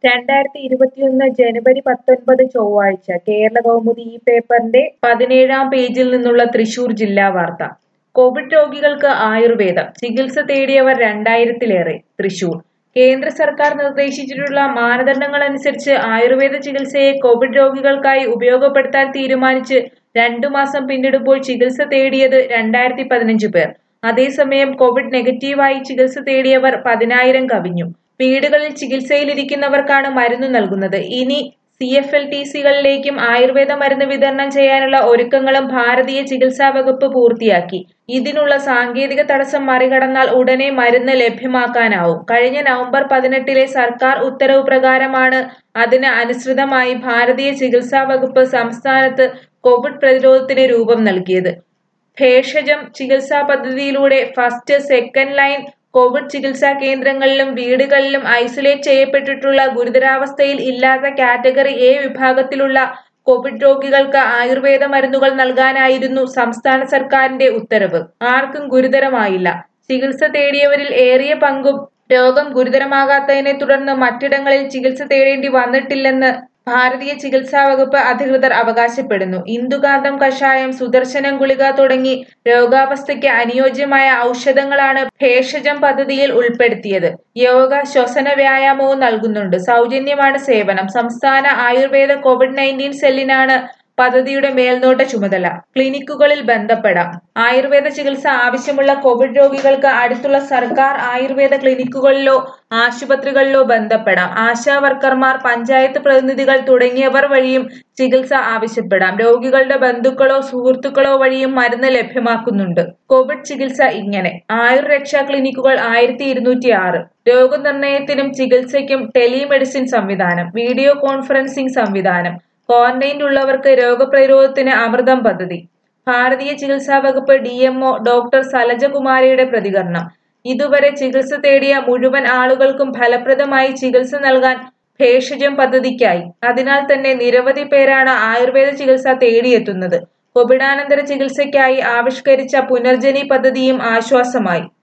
രണ്ടായിരത്തി ഇരുപത്തിയൊന്ന് ജനുവരി പത്തൊൻപത് ചൊവ്വാഴ്ച കേരള കൗമുദി ഈ പേപ്പറിന്റെ പതിനേഴാം പേജിൽ നിന്നുള്ള തൃശൂർ ജില്ലാ വാർത്ത കോവിഡ് രോഗികൾക്ക് ആയുർവേദം ചികിത്സ തേടിയവർ രണ്ടായിരത്തിലേറെ തൃശൂർ കേന്ദ്ര സർക്കാർ നിർദ്ദേശിച്ചിട്ടുള്ള മാനദണ്ഡങ്ങളനുസരിച്ച് ആയുർവേദ ചികിത്സയെ കോവിഡ് രോഗികൾക്കായി ഉപയോഗപ്പെടുത്താൻ തീരുമാനിച്ച് രണ്ടു മാസം പിന്നിടുമ്പോൾ ചികിത്സ തേടിയത് രണ്ടായിരത്തി പതിനഞ്ച് പേർ അതേസമയം കോവിഡ് നെഗറ്റീവായി ചികിത്സ തേടിയവർ പതിനായിരം കവിഞ്ഞു വീടുകളിൽ ചികിത്സയിലിരിക്കുന്നവർക്കാണ് മരുന്ന് നൽകുന്നത് ഇനി സി എഫ് എൽ ടി സികളിലേക്കും ആയുർവേദ മരുന്ന് വിതരണം ചെയ്യാനുള്ള ഒരുക്കങ്ങളും ഭാരതീയ ചികിത്സാ വകുപ്പ് പൂർത്തിയാക്കി ഇതിനുള്ള സാങ്കേതിക തടസ്സം മറികടന്നാൽ ഉടനെ മരുന്ന് ലഭ്യമാക്കാനാവും കഴിഞ്ഞ നവംബർ പതിനെട്ടിലെ സർക്കാർ ഉത്തരവ് പ്രകാരമാണ് അതിന് അനുസൃതമായി ഭാരതീയ ചികിത്സാ വകുപ്പ് സംസ്ഥാനത്ത് കോവിഡ് പ്രതിരോധത്തിന് രൂപം നൽകിയത് ഭേഷജം ചികിത്സാ പദ്ധതിയിലൂടെ ഫസ്റ്റ് സെക്കൻഡ് ലൈൻ കോവിഡ് ചികിത്സാ കേന്ദ്രങ്ങളിലും വീടുകളിലും ഐസൊലേറ്റ് ചെയ്യപ്പെട്ടിട്ടുള്ള ഗുരുതരാവസ്ഥയിൽ ഇല്ലാത്ത കാറ്റഗറി എ വിഭാഗത്തിലുള്ള കോവിഡ് രോഗികൾക്ക് ആയുർവേദ മരുന്നുകൾ നൽകാനായിരുന്നു സംസ്ഥാന സർക്കാരിന്റെ ഉത്തരവ് ആർക്കും ഗുരുതരമായില്ല ചികിത്സ തേടിയവരിൽ ഏറിയ പങ്കും രോഗം ഗുരുതരമാകാത്തതിനെ തുടർന്ന് മറ്റിടങ്ങളിൽ ചികിത്സ തേടേണ്ടി വന്നിട്ടില്ലെന്ന് ഭാരതീയ ചികിത്സാ വകുപ്പ് അധികൃതർ അവകാശപ്പെടുന്നു ഇന്ദുകാന്തം കഷായം സുദർശനം ഗുളിക തുടങ്ങി രോഗാവസ്ഥയ്ക്ക് അനുയോജ്യമായ ഔഷധങ്ങളാണ് ഭേഷജം പദ്ധതിയിൽ ഉൾപ്പെടുത്തിയത് യോഗ ശ്വസന വ്യായാമവും നൽകുന്നുണ്ട് സൗജന്യമാണ് സേവനം സംസ്ഥാന ആയുർവേദ കോവിഡ് നയൻറ്റീൻ സെല്ലിനാണ് പദ്ധതിയുടെ മേൽനോട്ട ചുമതല ക്ലിനിക്കുകളിൽ ബന്ധപ്പെടാം ആയുർവേദ ചികിത്സ ആവശ്യമുള്ള കോവിഡ് രോഗികൾക്ക് അടുത്തുള്ള സർക്കാർ ആയുർവേദ ക്ലിനിക്കുകളിലോ ആശുപത്രികളിലോ ബന്ധപ്പെടാം ആശാ വർക്കർമാർ പഞ്ചായത്ത് പ്രതിനിധികൾ തുടങ്ങിയവർ വഴിയും ചികിത്സ ആവശ്യപ്പെടാം രോഗികളുടെ ബന്ധുക്കളോ സുഹൃത്തുക്കളോ വഴിയും മരുന്ന് ലഭ്യമാക്കുന്നുണ്ട് കോവിഡ് ചികിത്സ ഇങ്ങനെ ആയുർ രക്ഷാ ക്ലിനിക്കുകൾ ആയിരത്തി ഇരുന്നൂറ്റി ആറ് രോഗനിർണയത്തിനും ചികിത്സയ്ക്കും ടെലിമെഡിസിൻ സംവിധാനം വീഡിയോ കോൺഫറൻസിംഗ് സംവിധാനം ക്വാറന്റൈനിലുള്ളവർക്ക് രോഗപ്രതിരോധത്തിന് അമൃതം പദ്ധതി ഭാരതീയ ചികിത്സാ വകുപ്പ് ഡി എംഒ ഡോക്ടർ സലജകുമാരിയുടെ പ്രതികരണം ഇതുവരെ ചികിത്സ തേടിയ മുഴുവൻ ആളുകൾക്കും ഫലപ്രദമായി ചികിത്സ നൽകാൻ ഭേഷജം പദ്ധതിക്കായി അതിനാൽ തന്നെ നിരവധി പേരാണ് ആയുർവേദ ചികിത്സ തേടിയെത്തുന്നത് കോവിഡാനന്തര ചികിത്സയ്ക്കായി ആവിഷ്കരിച്ച പുനർജനി പദ്ധതിയും ആശ്വാസമായി